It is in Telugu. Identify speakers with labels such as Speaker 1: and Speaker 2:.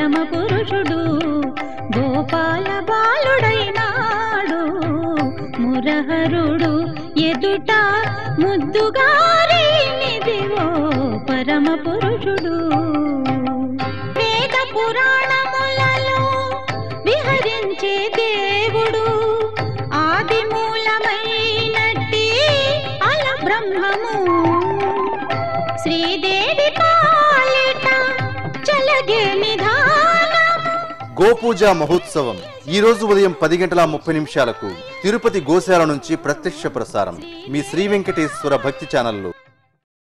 Speaker 1: పరమ పురుషుడు గోపాల బాలుడైనాడు మురహరుడు ఎదుట ముద్దుగారినిదివో పరమ పురుషుడు వేద పురాణములలో విహరించే దేవుడు ఆది మూలమైనట్టి అల బ్రహ్మము శ్రీదేవి పాలిట చలగే నిధానము
Speaker 2: గోపూజ మహోత్సవం ఈ రోజు ఉదయం పది గంటల ముప్పై నిమిషాలకు తిరుపతి గోశాల నుంచి ప్రత్యక్ష ప్రసారం మీ శ్రీ వెంకటేశ్వర భక్తి ఛానల్లో